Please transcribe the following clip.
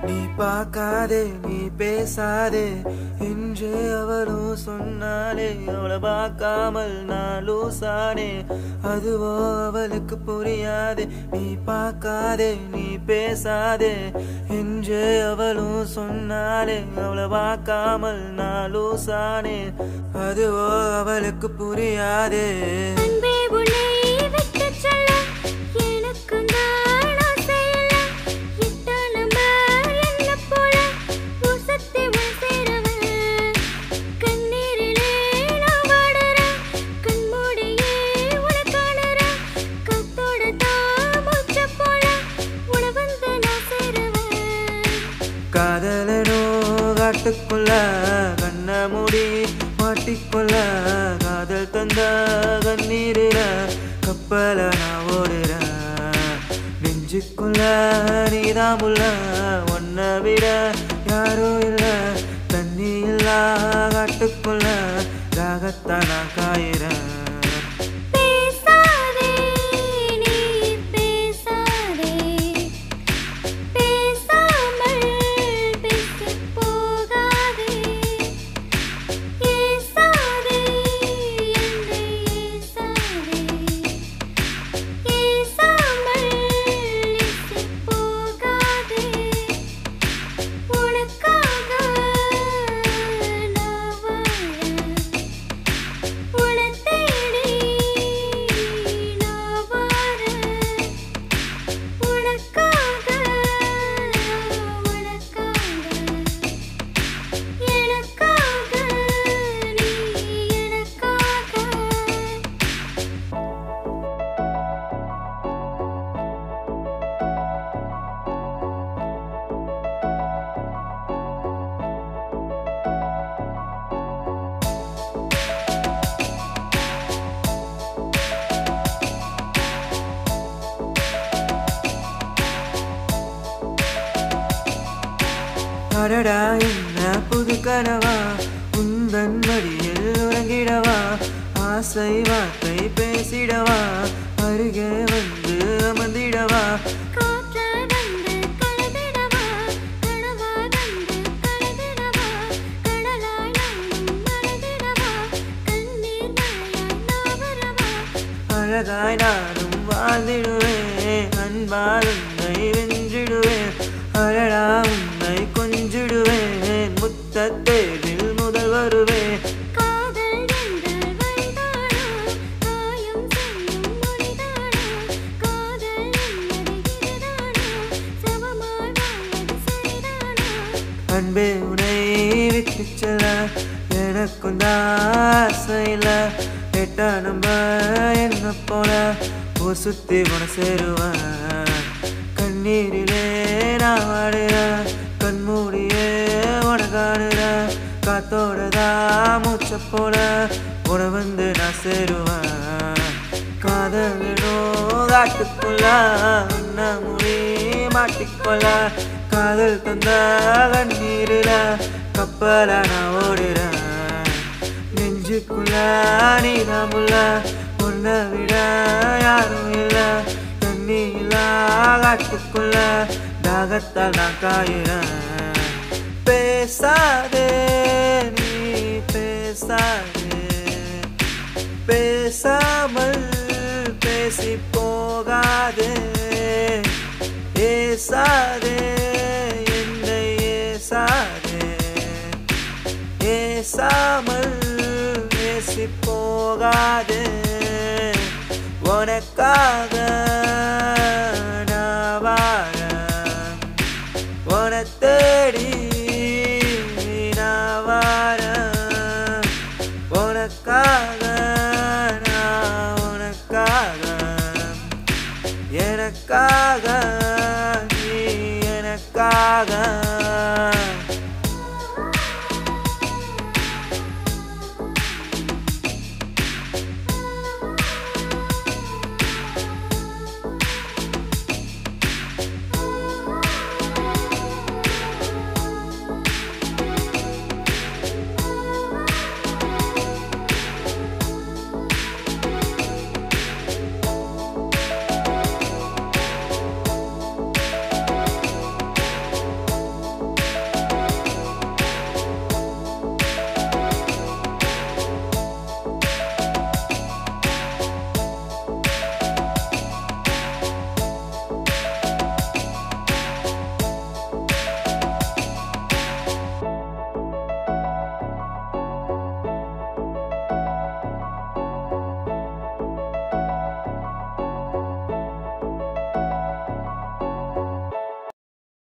நீ பார்க்காதே நீ பேசாதே என்று அவளும் சொன்னாலே அவளை பார்க்காமல் நான் லூசானே அதுவோ அவளுக்கு புரியாதே நீ பார்க்காதே நீ பேசாதே என்று அவளும் சொன்னாலே அவளை பார்க்காமல் நான் லூசானே அதுவோ அவளுக்கு புரியாதே அன்பே உன்னை விட்டுச் செல்ல எனக்கும் தான் ஆசை இல்ல. இட்ட நம்பர் என்னப் போல உசத்தி உன் சேரவன். கண்ணீரிலே நான் வாடுறேன். கண்மூடியே உன்னை காணுறேன். காத்தோட தான் மூச்சைப் போல உன்னை வந்து நான் சேருவேன். காதலனோ காட்டுக்குள்ள கண்ண மூடி மாட்டிக்கொள்ள காதல் தந்த கண்ணீரில கப்பல நான் ஓடுறேன் நெஞ்சுக்குள்ள நீதான் உள்ள ஒன்ன விட யாரும் இல்ல தண்ணி இல்லா காட்டுக்குள்ள தாகத்தான் நான் காயிறேன் பேசாதே நீ பேசாதே பேசாமல் பேசிப் போகாதே ஏசாதே என்னை ஏசாதே ஏசாமல் ஏசிப் போகாதே உனக்காக நான் வாழ உனத் தேடி நான் வாரேன் உனக்காக உனக்காக எனக்காக நீ எனக்காக அடடா என்ன புது கனவா உந்தன் மடியில் உறங்கிடவா ஆசை வார்த்தை பேசிடவா அருகே வந்து அமர்ந்திடவா காற்றாய் வந்து கலந்திடவா கனவாய் வந்து கலந்திடவா கடலாய் நானும் மறந்திடவா கண்ணீர் மழையாய் நான் வரவா அழகாய் நானும் வாழ்ந்திடுவேன் அன்பால் உன்னை வென்றிடுவேன் அழடா உன்னை கொஞ்சிடுவேன் முத்தத் தேரில் முதல் வருவேன் காதல் என்றால் வழிதானா காயம் செய்யும் மொழிதானா காதல் என்பது இதுதானா சமமாய் வாழ்வது சரிதானா அன்பே உனை விட்டு செல்ல எனக்கும் ஆசையில் எட்டா நம்ப என்ன போல ஊர் சுத்தி உன சேருவேன் கண்ணீரிலே நான் வாடுறேன் கண்மூடியே உன காணுறேன் காத்தோட தான் மூச்சை போல உன வந்து நான் சேருவேன் காதலனோ காட்டுக்குள்ள உன்ன முடி மாட்டிக்கொள்ள காதல் தந்த கண்ணீரில கப்பல நான் ஓடுறேன் நெஞ்சுக்குள்ள நீதான் உள்ள உன்னை விட யாரும் இல்ல தண்ணி இல்லா காட்டுக்குள்ள தாகத்தால் நான் காயுறேன் பேசாதே நீ பேசாதே பேசாமல் பேசி போகாதே ஏசாதே என்னை ஏசாதே ஏசாமல் பேசி போகாதே உனக்காக நான் வாழ உன தேடி நான் வாரேன் உனக்காக நான் உனக்காக எனக்காக